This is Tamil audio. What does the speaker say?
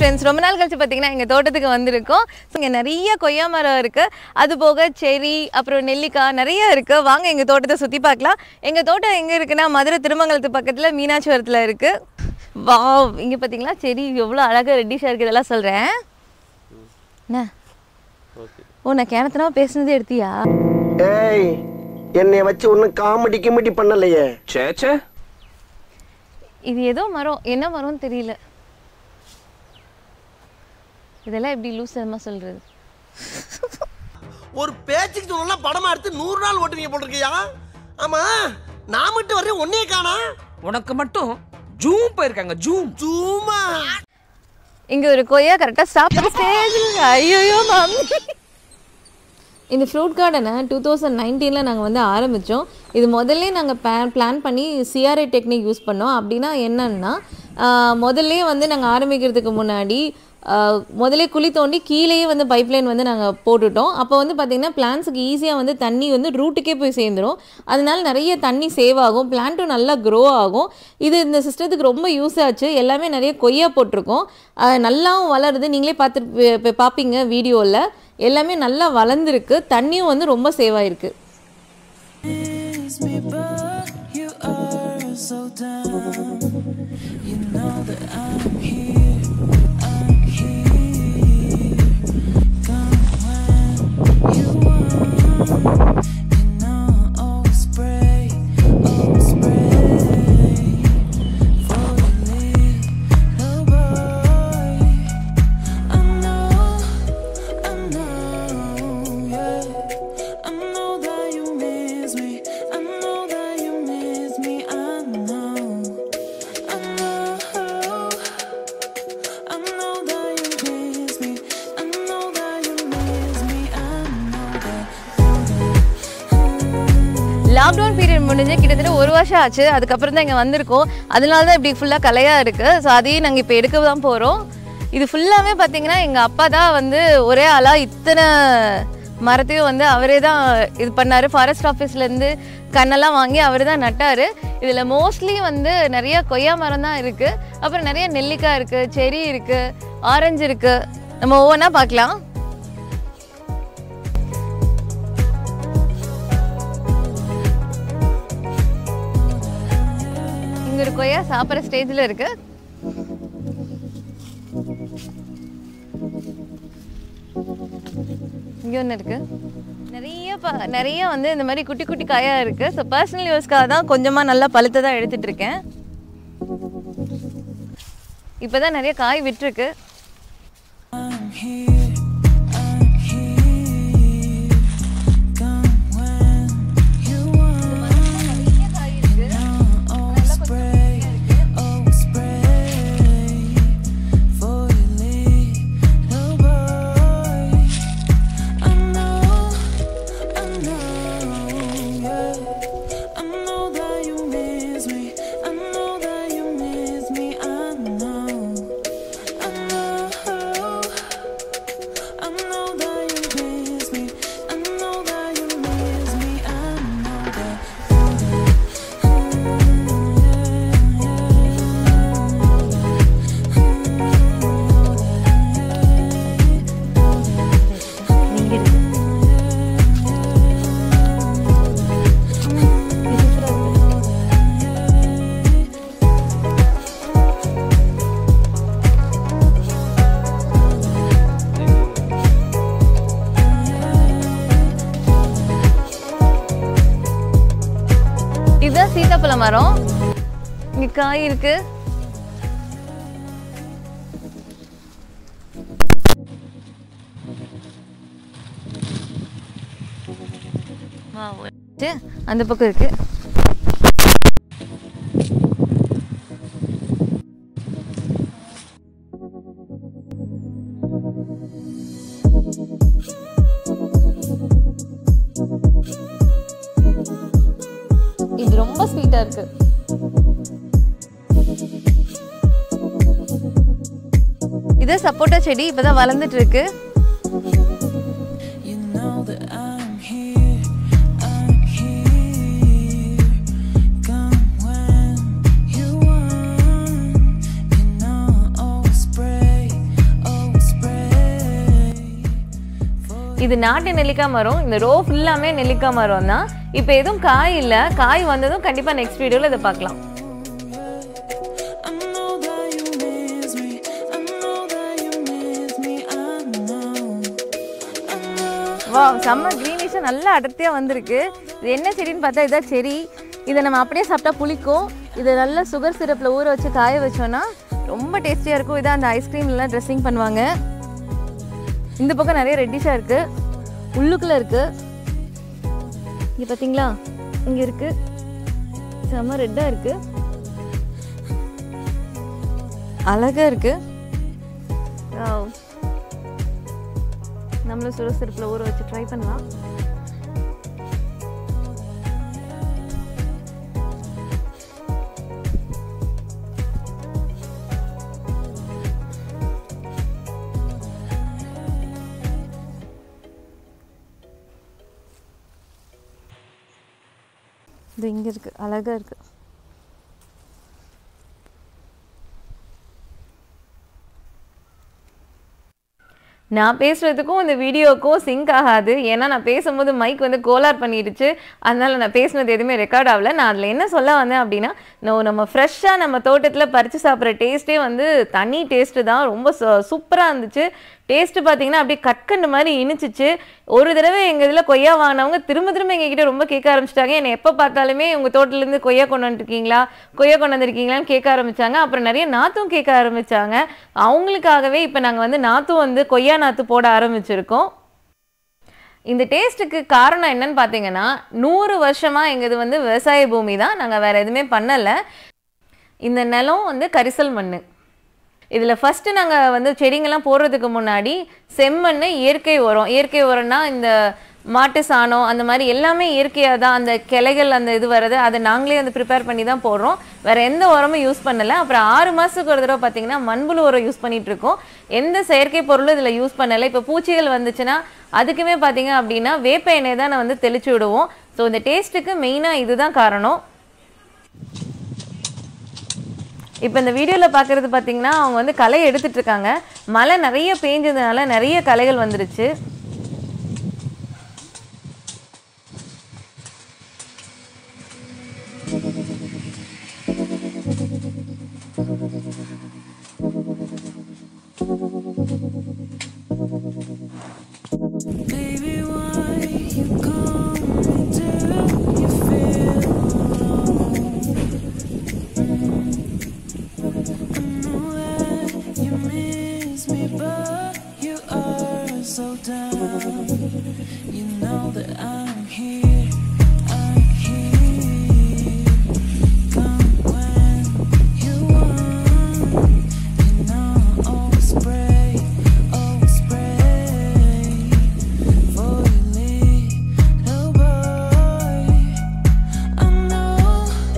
ஃப்ரெண்ட்ஸ் ரொம்ப நாள் கழிச்சு பார்த்தீங்கன்னா எங்கள் தோட்டத்துக்கு வந்திருக்கோம் ஸோ இங்கே நிறைய கொய்யா மரம் இருக்குது அது போக செரி அப்புறம் நெல்லிக்காய் நிறைய இருக்குது வாங்க எங்கள் தோட்டத்தை சுற்றி பார்க்கலாம் எங்கள் தோட்டம் எங்கே இருக்குன்னா மதுரை திருமங்கலத்து பக்கத்தில் மீனாட்சிபுரத்தில் இருக்குது வா இங்கே பார்த்தீங்களா செடி எவ்வளோ அழகாக ரெட்டிஷாக இருக்குது இதெல்லாம் சொல்கிறேன் என்ன ஓ நான் கிணத்துனா பேசுனதே எடுத்தியா ஏய் என்னைய வச்சு ஒன்னும் காமெடி கிமெடி பண்ணலையே சேச்சே இது ஏதோ மரம் என்ன மரம்னு தெரியல இதெல்லாம் எப்படி லூசமா சொல்கிறது ஒரு பேச்சுக்கு சொன்னா படமா எடுத்து நூறு நாள் ஓட்டுவீங்க போட்டிருக்கியா ஆமா நான் மட்டும் வர்றேன் ஒன்னே காணா உனக்கு மட்டும் ஜூம் போயிருக்காங்க ஜூம் சும்மா இங்கே ஒரு கொய்யா கரெக்டாக ஸ்டாப் ஸ்டேஜில் ஐயோ மாமி இந்த ஃப்ரூட் கார்டனை டூ தௌசண்ட் நைன்டீனில் நாங்கள் வந்து ஆரம்பித்தோம் இது முதல்ல நாங்கள் பிளான் பிளான் பண்ணி சிஆர்ஐ டெக்னிக் யூஸ் பண்ணோம் அப்படின்னா என்னன்னா ஆஹ், முதல்லே வந்து நாங்கள் ஆரம்பிக்கிறதுக்கு முன்னாடி ஆஹ், முதல்ல குழி தோண்டி கீழேயே வந்து பைப்லைன் வந்து நாங்கள் போட்டுட்டோம் அப்போ வந்து பார்த்திங்கன்னா பிளான்ஸுக்கு ஈஸியாக வந்து தண்ணி வந்து ரூட்டுக்கே போய் சேர்ந்துரும் அதனால நிறைய தண்ணி சேவ் ஆகும் பிளான்ட்டும் நல்லா க்ரோ ஆகும் இது இந்த சிஸ்டத்துக்கு ரொம்ப யூஸ் ஆச்சு எல்லாமே நிறைய கொய்யா போட்டிருக்கோம் ஆஹ், நல்லாவும் வளருது நீங்களே பார்த்து இப்போ பார்ப்பீங்க வீடியோவில் எல்லாமே நல்லா வளர்ந்துருக்கு தண்ணியும் வந்து ரொம்ப சேவ் ஆயிருக்கு miss me, but you are so dumb. You know that I'm here, I'm here. Come when you want. You know, oh, spray, oh, spray. For the little boy. I know, I know, yeah. I know that you miss me. I know that you miss me. I know, I know, I know that you miss me. I know that you miss me. I know that. Lockdown period முடிஞ்சு கிட்டத்தட்ட ஒரு வருஷம் ஆச்சு அதுக்கப்புறம் தான் இங்கே வந்திருக்கோம் அதனால தான் இப்படி ஃபுல்லாக கலையாக இருக்குது ஸோ அதையும் நாங்கள் இப்போ எடுக்க தான் போகிறோம் இது ஃபுல்லாகவே பார்த்தீங்கன்னா எங்கள் அப்பா தான் வந்து ஒரே ஆளாக இத்தனை மரத்தையும் வந்து அவரே தான் இது பண்ணார் ஃபாரஸ்ட் ஆஃபீஸ்லேருந்து கண்ணெல்லாம் வாங்கி அவர் தான் நட்டார் இதில் மோஸ்ட்லி வந்து நிறைய கொய்யா மரம் தான் இருக்குது அப்புறம் நிறைய நெல்லிக்காய் இருக்குது செரி இருக்குது ஆரஞ்சு இருக்குது நம்ம ஒவ்வொன்றா பார்க்கலாம் இங்க ஒரு கொய்யா சாப்பிட்ற ஸ்டேஜில் இருக்கு இங்க ஒன்று இருக்கு நிறைய ப நிறைய வந்து இந்த மாதிரி குட்டி குட்டி காயா இருக்கு ஸோ பர்சனல் யூஸ்க்காக தான் கொஞ்சமாக நல்லா பழுத்ததாக எடுத்துட்டு இருக்கேன் இப்போதான் நிறைய காய் விட்டுருக்கு I'm here, I'm here. Come when you want. Oh, spray, oh, spray. For your little boy. I know, I know, yeah. I know that you miss me. I know that you miss me. I know. I know, I know that you miss me. I know that you miss me. I know that. இதுதான் சீத்தாப்பழ மரம் இங்க காய் இருக்கு Wow. சே, அந்த பக்கம் இருக்கு இது ரொம்ப ஸ்வீட்டா இருக்கு இது சப்போட்டா செடி இப்பதான் வளர்ந்துட்டு இருக்கு You know that I'm here, I'm here. Come when you want. You know, oh, spray, இது நாட்டு நெல்லிக்காய் மரம் இந்த ரோ ஃபுல்லாமே நெல்லிக்காய் மரம் தான் இப்போ எதுவும் காய் இல்லை காய் வந்ததும் கண்டிப்பாக நெக்ஸ்ட் வீடியோவில் இதை பார்க்கலாம் I know that you miss me. I know that you miss me. I know. I know. வா செம்ம க்ரீனிஷாக நல்லா அடர்த்தியாக வந்திருக்கு இது என்ன செடின்னு பார்த்தா இதான் செரி இதை நம்ம அப்படியே சாப்பிட்டா புளிக்கும் இதை நல்லா சுகர் சிரப்பில் ஊற வச்சு காய வச்சோன்னா ரொம்ப டேஸ்டியாக இருக்கும் இதான் அந்த ஐஸ்கிரீம்லாம் ட்ரெஸ்ஸிங் பண்ணுவாங்க இந்த பக்கம் நிறைய ரெட்டிஷாக இருக்குது உள்ளுக்குள்ளே இருக்குது இங்கே பார்த்தீங்களா இங்கே இருக்குது செம்ம ரெட்டாக இருக்குது அழகாக இருக்குது நம்மளும் சுரசிறப்பில் ஊற வச்சு ட்ரை பண்ணலாம் இது இங்கே இருக்கு அழகா இருக்கு நான் பேசுகிறதுக்கும் இந்த வீடியோக்கும் சிங்க் ஆகாது ஏன்னா நான் பேசும்போது மைக் வந்து கோலார் பண்ணிடுச்சு அதனால் நான் பேசுனது எதுவுமே ரெக்கார்ட் ஆகல நான் அதில் என்ன சொல்ல வந்தேன் அப்படின்னா நம்ம நம்ம ஃப்ரெஷ்ஷாக நம்ம தோட்டத்தில் பறித்து சாப்பிட்ற டேஸ்ட்டே வந்து தனி டேஸ்ட்டு தான் ரொம்ப சூப்பராக இருந்துச்சு டேஸ்ட்டு பார்த்தீங்கன்னா அப்படியே கற்கண்டு மாதிரி இனிச்சிச்சு ஒரு தடவை எங்கள் இதில் கொய்யா வாங்கினவங்க திரும்ப திரும்ப எங்ககிட்ட ரொம்ப கேட்க ஆரம்பிச்சிட்டாங்க என்னை எப்போ பார்த்தாலுமே உங்கள் தோட்டத்துலேருந்து கொய்யா கொண்டு வந்துருக்கீங்களா கொய்யா கொண்டு வந்திருக்கீங்களான்னு கேட்க ஆரம்பிச்சாங்க அப்புறம் நிறைய நாத்தும் கேட்க ஆரம்பிச்சாங்க அவங்களுக்காகவே இப்போ நாங்கள் வந்து நாத்தும் வந்து கொய்யா நாத்து போட ஆரம்பிச்சிருக்கோம் இந்த டேஸ்ட்டுக்கு காரணம் என்னன்னு பார்த்தீங்கன்னா நூறு வருஷமாக எங்கள் வந்து விவசாய பூமி தான் நாங்கள் வேறு எதுவுமே பண்ணலை இந்த நிலம் வந்து கரிசல் மண் இதில் ஃபஸ்ட்டு நாங்கள் வந்து செடிங்கெல்லாம் போடுறதுக்கு முன்னாடி செம்மண் இயற்கை உரம் இயற்கை உரம்னா இந்த மாட்டு சாணம் அந்த மாதிரி எல்லாமே இயற்கையாக தான் அந்த கிளைகள் அந்த இது வர்றது அதை நாங்களே வந்து ப்ரிப்பேர் பண்ணி தான் போடுறோம் வேறு எந்த உரமும் யூஸ் பண்ணலை அப்புறம் ஆறு மாதத்துக்கு ஒரு தடவை பார்த்தீங்கன்னா மண்புழு உரம் யூஸ் பண்ணிட்டு இருக்கோம் எந்த செயற்கை பொருளும் இதில் யூஸ் பண்ணலை இப்போ பூச்சிகள் வந்துச்சுன்னா அதுக்குமே பார்த்தீங்க அப்படின்னா வேப்ப எண்ணெய் தான் நான் வந்து தெளிச்சு விடுவோம் ஸோ இந்த டேஸ்ட்டுக்கு மெயினாக இதுதான் காரணம் இப்போ இந்த வீடியோவில் பார்க்குறது பார்த்தீங்கன்னா அவங்க வந்து களை எடுத்துட்டு இருக்காங்க மழை நிறைய பேஞ்சதுனால நிறைய களைகள் வந்துருச்சு Baby, why you call me? Do you feel alone? I know that you miss me, but you are so down. You know that I'm here.